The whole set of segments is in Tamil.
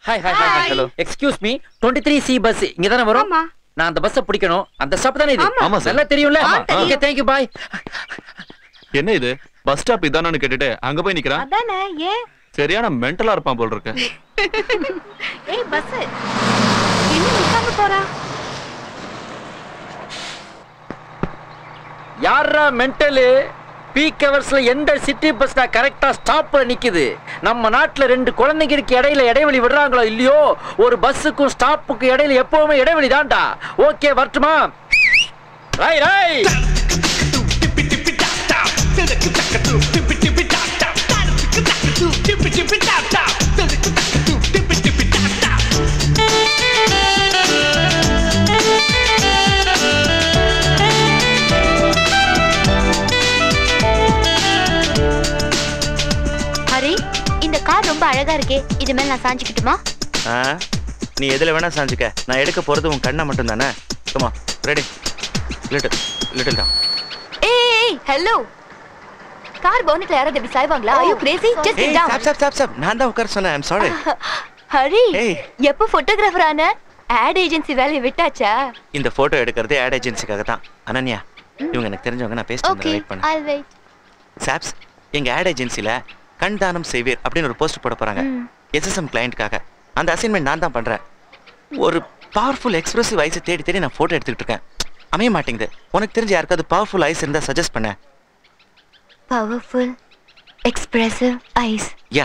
Hi hi hi hello excuse me 23 three C bus இங்க தானே வரும் ஆமா. நான் அந்த பஸ்ஸை பிடிக்கணும் அந்த ஸ்டாப் தானே இது ஆமா. ஆமா சார். நல்லா தெரியும்ல ஆ, தெரியும். ஓகே தேங்க் யூ பாய் என்ன இது பஸ் ஸ்டாப் இதானு கேட்டுட்டு அங்க போய் நிக்கிறான் அதானே ஏன் சரியான மென்டலா இருப்பான் போல் இருக்கு ஏய் பஸ் இன்னும் நிக்காம போறா யாரா மென்டலு பீக் ஹவர்ஸ்ல எந்த சிட்டி பஸ் தான் கரெக்டா ஸ்டாப்ல நிக்குது நம்ம நாட்டுல ரெண்டு குழந்தைங்களுக்கு இடையில இடைவெளி விடுறாங்களோ இல்லையோ ஒரு பஸ்ஸுக்கும் ஸ்டாப்புக்கும் இடையில எப்பவுமே இடைவெளி தான்டா ஓகே வரட்டுமா ரை ரை ஹரி இந்த கார் ரொம்ப அழகா இருக்கே இது மேல நான் சாஞ்சிக்கிட்டுமா ஆ நீ எதுல வேணா சாஞ்சுக்க நான் எடுக்க போறது உன் கண்ணை மட்டும் தானே சும்மா ரெடி லிட்டில் லிட்டில் தான் ஏய் ஹலோ கார் போனட்ல யாராவது இப்படி சாய்வாங்களா ஐயோ கிரேசி ஜஸ்ட் ஏய் சாப் சாப் சாப் சாப் நான் தான் உட்கார சொன்னேன் ஐம் சாரி ஹரி ஏய். எப்போ போட்டோகிராஃபர் ஆன ஆட் ஏஜென்சி வேலையை விட்டாச்சா இந்த போட்டோ எடுக்கிறது ஆட் ஏஜென்சிக்காக தான் அனன்யா இவங்க எனக்கு தெரிஞ்சவங்க நான் பேசிட்டு ஓகே வெயிட் பண்ண ஐ வெயிட் சாப்ஸ் எங்க ஆட் ஏஜென்சில கண் தானம் செய்வீர் அப்படின்னு ஒரு போஸ்ட் போட போறாங்க ம். எஸ்எஸ்எம் கிளையண்ட்காக அந்த அசைன்மெண்ட் நான் தான் பண்றேன் ஒரு பவர்ஃபுல் எக்ஸ்பிரசிவ் ஐஸை தேடி தேடி நான் போட்டோ எடுத்துக்கிட்டு இருக்கேன் அமைய மாட்டேங்குது உனக்கு தெரிஞ்ச யாருக்காவது பவர்ஃபுல் ஐஸ் இருந்தா சஜஸ்ட் பண்ண பவர்ஃபுல் எக்ஸ்பிரசிவ் ஐஸ் யா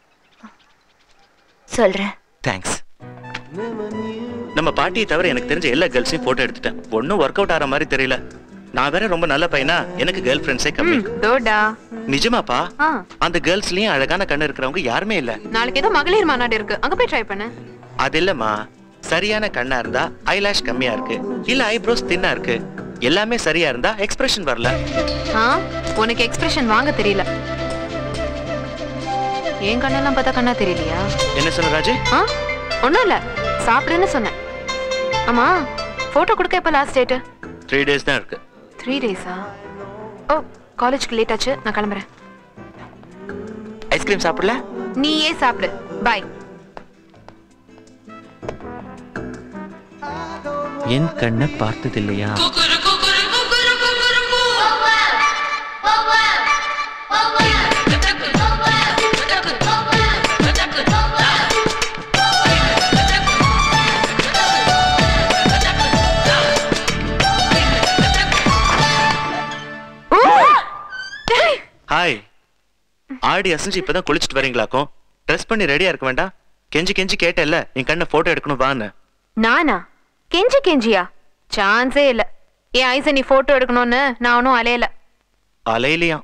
சொல்றேன் தேங்க்ஸ் நம்ம பாட்டியை தவிர எனக்கு தெரிஞ்ச எல்லா கேர்ள்ஸையும் போட்டோ எடுத்துட்டேன் ஒன்றும் ஒர்க் அவுட் ஆகிற மாதிரி தெரியல நான் வேற ரொம்ப நல்ல பையனா எனக்கு கேர்ள் ஃப்ரெண்ட்ஸே கம்மி தோடா நிஜமாப்பா ஆ அந்த கேர்ள்ஸ்லயும் அழகான கண்ணு இருக்கிறவங்க யாருமே இல்ல நாளைக்கு ஏதோ மகளிர் மாநாடு இருக்கு அங்க போய் ட்ரை பண்ணு அது இல்லம்மா சரியான கண்ணா இருந்தா ஐலாஷ் கம்மியா இருக்கு இல்ல ஐப்ரோஸ் தின்னா இருக்கு எல்லாமே சரியா இருந்தா எக்ஸ்பிரஷன் வரல ஆ உனக்கு எக்ஸ்பிரஷன் வாங்க தெரியல என் கண்ணெல்லாம் பார்த்தா கண்ணா தெரியலையா என்ன சொன்ன ராஜு ஆ ஒண்ணும் இல்ல சாப்பிடுன்னு சொன்னேன் ஆமா போட்டோ கொடுக்க எப்ப லாஸ்ட் டேட் த்ரீ டேஸ் தான் இருக்கு த்ரீ டேஸா ஓ காலேஜ்க்கு லேட் ஆச்சு நான் கிளம்புறேன் ஐஸ்கிரீம் சாப்பிடல நீயே சாப்பிடு பாய் என் கண்ணை பார்த்தது இல்லையா ஹாய் ஆடி அசைஞ்சு இப்பதான் குளிச்சுட்டு வரீங்களாக்கும் ட்ரெஸ் பண்ணி ரெடியா இருக்க வேண்டாம் கெஞ்சி கெஞ்சி கேட்டேல்ல என் கண்ணை போட்டோ எடுக்கணும் வான்னு நானா கெஞ்சி கெஞ்சியா சான்ஸே இல்ல என் ஐச நீ போட்டோ எடுக்கணும்னு நான் ஒன்னும் அலையல அலையிலையாம்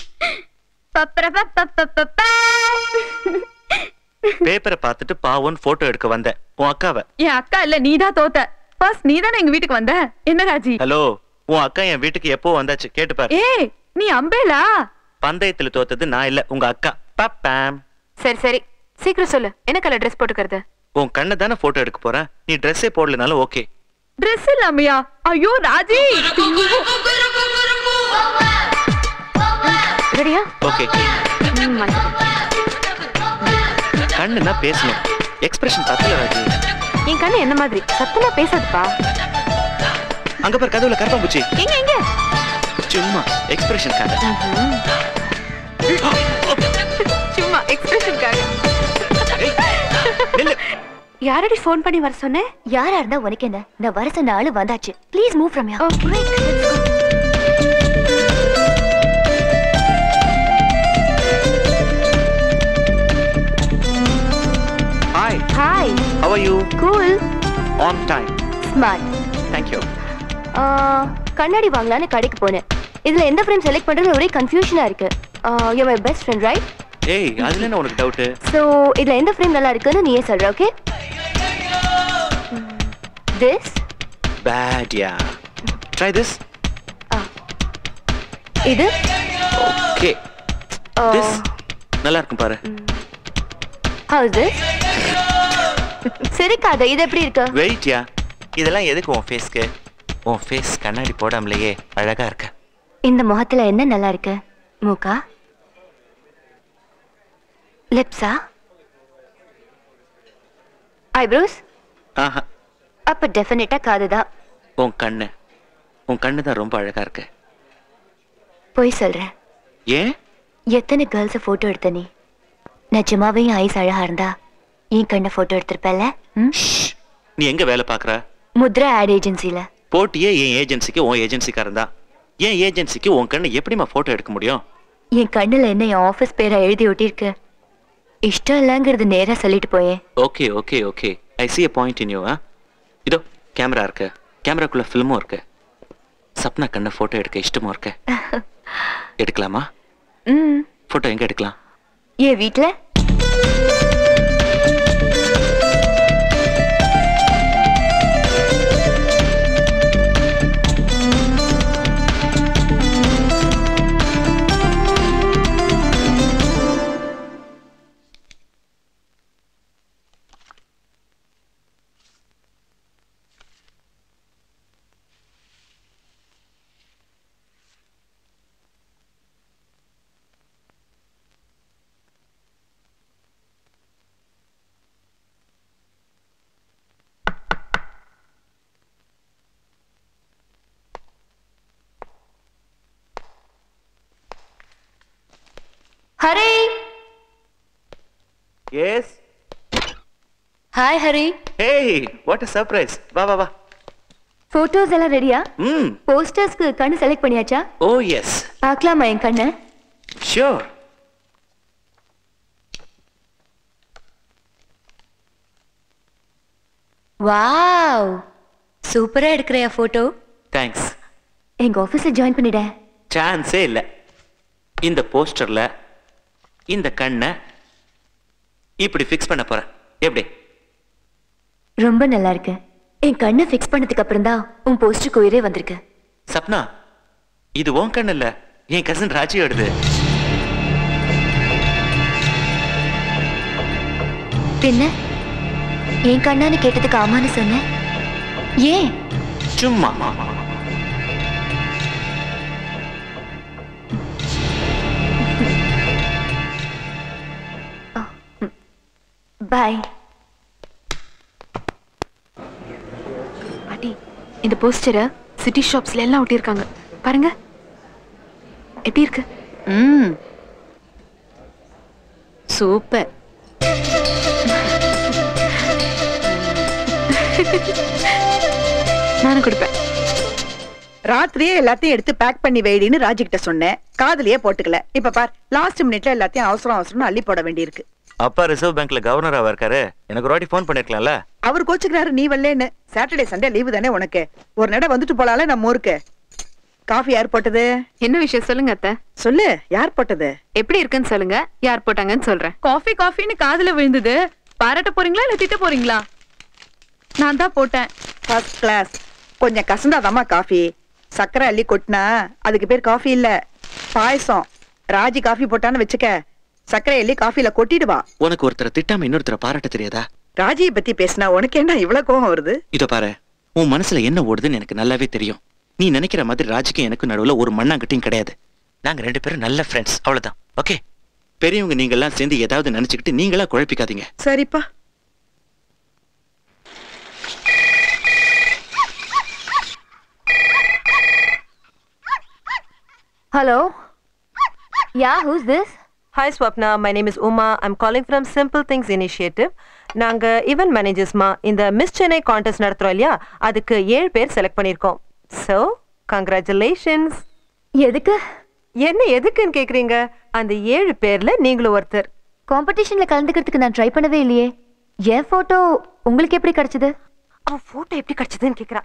பேப்பரை பார்த்துட்டு பாவம்னு போட்டோ எடுக்க வந்தேன் உன் அக்காவை என் அக்கா இல்ல நீதான் தோத்த ஃபர்ஸ்ட் நீ தானே எங்க வீட்டுக்கு வந்த என்ன ராஜி ஹலோ உன் அக்கா என் வீட்டுக்கு எப்போ வந்தாச்சு கேட்டு பாரு ஏய் நீ அம்பேலா பந்தயத்துல தோத்தது நான் இல்ல உங்க அக்கா பப்பாம் சரி சரி சீக்கிரம் சொல்லு என்ன கலர் ட்ரெஸ் போட்டுக்கிறது உன் கண்ணை தானே போட்டோ எடுக்க போறேன் நீ ட்ரெஸ்ஸே போடலனாலும் ஓகே ட்ரெஸ் இல்லாமையா ஐயோ ராஜி ரெடியா ஓகே கண்ணுனா பேசணும் எக்ஸ்பிரஷன் பத்தல ராஜு என் கண்ணு என்ன மாதிரி சத்தமா பேசாதுப்பா அங்க பாரு கதவுல கரப்பாம்பூச்சி எங்க எங்க சும்மா எக்ஸ்பிரஷனுக்காக சும்மா எக்ஸ்பிரஷனுக்காக ஏய், நில்லு. யாரடி ஃபோன் பண்ணி வர சொன்னேன் யாரா இருந்தா உனக்கு என்ன நான் வர சொன்ன ஆளு வந்தாச்சு please move from yeah hi hi how are you cool on time smart thank you கண்ணாடி வாங்கலான்னு கடைக்கு போனேன் இதுல எந்த ஃப்ரேம் செலக்ட் பண்றது ஒரே கன்ஃபியூஷனா இருக்கு you my best friend right ஏய் அதுல என்ன உனக்கு டவுட் ஸோ இதுல எந்த ஃப்ரேம் நல்லா இருக்குன்னு நீயே சொல்ற okay this bad yeah try this இது ஓகே திஸ் நல்லா இருக்கும் பாரு ஹவுஸ் திஸ் சிரிக்காத இது எப்படி இருக்கு வெயிட் யா இதெல்லாம் எதுக்கு உன் ஃபேஸ்க்கு உன் ஃபேஸ் கண்ணாடி போடாமலேயே அழகா இருக்க இந்த முகத்துல என்ன நல்லா இருக்கு மூக்கா லிப்ஸா ஐப்ரோஸ் ஆஹா அப்ப டெஃபினட்டா காது தான் உன் கண்ணு உன் கண்ணு தான் ரொம்ப அழகா இருக்கு போய் சொல்றேன் ஏன் எத்தனை கேர்ள்ஸ போட்டோ எடுத்த நீ நிஜமாவே என் ஐஸ் அழகா இருந்தா என் கண்ணை போட்டோ எடுத்திருப்பல ம்? ஷ். நீ எங்க வேலை பாக்குற முத்ரா ஆட் ஏஜென்சில போட்டியே என் ஏஜென்சிக்கு உன் ஏஜென்சிக்காரன் தான் என் ஏஜென்சிக்கு உன் கண்ணு எப்படிம்மா போட்டோ எடுக்க முடியும் என் கண்ணுல என்ன என் ஆபீஸ் பேரை எழுதி ஒட்டியிருக்கு இஷ்டம் இல்லைங்கிறது நேரா சொல்லிட்டு போயேன் okay okay okay I see a point in you ஆ இதோ கேமரா இருக்கு கேமராக்குள்ள ஃபில்மும் இருக்கு சப்னா கண்ணை போட்டோ எடுக்க இஷ்டமும் இருக்கு எடுக்கலாமா ம் போட்டோ எங்க எடுக்கலாம் என் வீட்ல Hari yes hi Hari hey what a surprise வா வா வா போட்டோஸ் எல்லாம் ரெடியா ம் போஸ்டர்ஸ்க்கு கண்ணு செலக்ட் பண்ணியாச்சா ஓ எஸ் பார்க்கலாமா என் கண்ணை ஷியோர் வாவ் சூப்பரா எடுக்கிறியா போட்டோ தேங்க்ஸ் எங்க ஆபீஸ்ல ஜாயின் பண்ணிட சான்ஸே இல்லை இந்த போஸ்டர்ல இந்த கண்ணை இப்படி ஃபிக்ஸ் பண்ண போறேன் எப்படி ரொம்ப நல்லா இருக்கு என் கண்ணை ஃபிக்ஸ் பண்ணதுக்கு அப்புறம் தான் உன் போஸ்டருக்கு உயிரே வந்திருக்கு சப்னா இது உன் கண்ணு இல்ல என் கசின் ராஜியோடது பின்ன என் கண்ணான்னு கேட்டதுக்கு ஆமான்னு சொன்னேன் ஏன் சும்மா பாய் பாட்டி இந்த போஸ்டரை சிட்டி ஷாப்ஸ்ல எல்லாம் ஒட்டியிருக்காங்க பாருங்க எப்படி இருக்கு ம் சூப்பர் நானும் கொடுப்பேன் ராத்திரியே எல்லாத்தையும் எடுத்து பேக் பண்ணி வைடின்னு ராஜி கிட்ட சொன்னேன் காதுலயே போட்டுக்கல இப்ப பார் லாஸ்ட் மினிட்ல எல்லாத்தையும் அவசரம் அவசரம் அள்ளி போட வேண்டியிருக்கு அப்பா ரிசர்வ் பேங்க்ல கவர்னராவா இருக்காரு எனக்கு ஒரு வாட்டி ஃபோன் பண்ணிருக்கலாம்ல அவர் கோச்சுக்கிறாரு நீ வரலன்னு சாட்டர்டே சண்டே லீவு தானே உனக்கு ஒரு நட வந்துட்டு போலால நம்ம ஊருக்கு காஃபி யார் போட்டது என்ன விஷயம் சொல்லுங்க அத்தை சொல்லு யார் போட்டது எப்படி இருக்குன்னு சொல்லுங்க யார் போட்டாங்கன்னு சொல்றேன் காஃபி காஃபின்னு காதுல விழுந்தது பாராட்ட போறீங்களா இல்ல திட்ட போறீங்களா நான் தான் போட்டேன் ஃபர்ஸ்ட் கிளாஸ் கொஞ்சம் கசந்தாதாம்மா காஃபி சக்கரை அள்ளி கொட்டினா அதுக்கு பேர் காஃபி இல்ல பாயசம் ராஜி காஃபி போட்டான்னு வச்சுக்க சக்கரை அள்ளி காஃபில கொட்டிடுவா உனக்கு ஒருத்தரை திட்டாம இன்னொருத்தரை பாராட்ட தெரியாதா ராஜியை பத்தி பேசினா உனக்கு என்ன இவ்வளவு கோவம் வருது இதோ பாரு உன் மனசுல என்ன ஓடுதுன்னு எனக்கு நல்லாவே தெரியும் நீ நினைக்கிற மாதிரி ராஜிக்கும் எனக்கும் நடுவுல ஒரு மண்ணாங்கட்டியும் கிடையாது நாங்க ரெண்டு பேரும் நல்ல ஃப்ரெண்ட்ஸ் அவ்வளவுதான் ஓகே பெரியவங்க நீங்க எல்லாம் சேர்ந்து ஏதாவது நினைச்சுக்கிட்டு நீங்களா குழப்பிக்காதீங்க சரிப்பா hello yeah who's this Hi Swapna, my name is Uma. I'm calling from Simple Things Initiative. நாங்க ஈவென்ட் மேனேஜர்ஸ்மா இந்த மிஸ் சென்னை கான்டெஸ்ட் நடத்துறோம் இல்லையா அதுக்கு ஏழு பேர் செலக்ட் பண்ணியிருக்கோம் ஸோ கங்க்ராச்சுலேஷன்ஸ் எதுக்கு என்ன எதுக்குன்னு கேக்குறீங்க அந்த ஏழு பேர்ல நீங்களும் ஒருத்தர் காம்படிஷன்ல கலந்துக்கிறதுக்கு நான் ட்ரை பண்ணவே இல்லையே என் போட்டோ உங்களுக்கு எப்படி கிடைச்சது அவன் போட்டோ எப்படி கிடைச்சதுன்னு கேக்குறா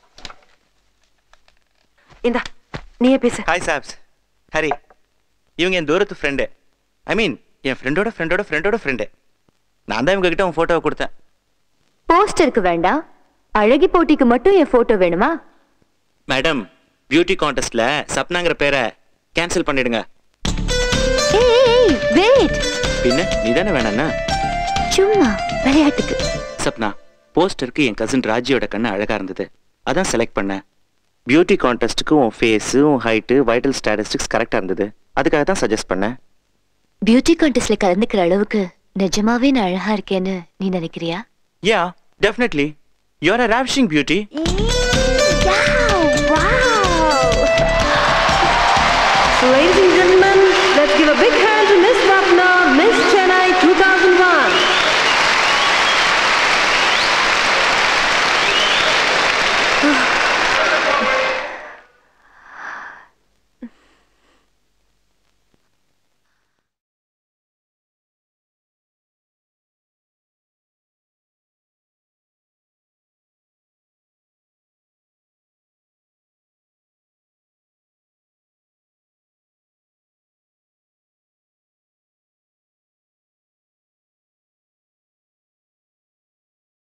இந்தா நீயே பேசு ஹாய் சாப்ஸ் ஹரி இவங்க என் தூரத்து ஃப்ரெண்டு ஐ மீன் என் ஃப்ரெண்டோட ஃப்ரெண்டோட ஃப்ரெண்டோட ஃப்ரெண்டு நான் தான் இவங்க கிட்ட உன் ஃபோட்டோவை கொடுத்தேன் போஸ்டருக்கு வேண்டாம் அழகி போட்டிக்கு மட்டும் என் போட்டோ வேணுமா மேடம் பியூட்டி கான்டெஸ்ட்ல சப்னாங்கிற பேரை கேன்சல் பண்ணிடுங்க ஏய் வெயிட் பின்ன நீ தானே வேணாண்ணா சும்மா விளையாட்டுக்கு சப்னா போஸ்டருக்கு என் கசின் ராஜியோட கண்ணு அழகா இருந்தது அதான் செலக்ட் பண்ணேன் பியூட்டி கான்டெஸ்ட்டுக்கு உன் ஃபேஸு உன் ஹைட்டு வைட்டல் ஸ்டாட்டிஸ்டிக்ஸ் கரெக்டாக இருந்தது அதுக்காக தான் சஜஸ்ட் பண்ணேன் பியூட்டி கான்டெஸ்ட்ல கலந்துக்கிற அளவுக்கு நிஜமாவே நான் அழகா இருக்கேன்னு நீ நினைக்கிறியா yeah definitely you're a ravishing beauty Yeah, wow. Ladies and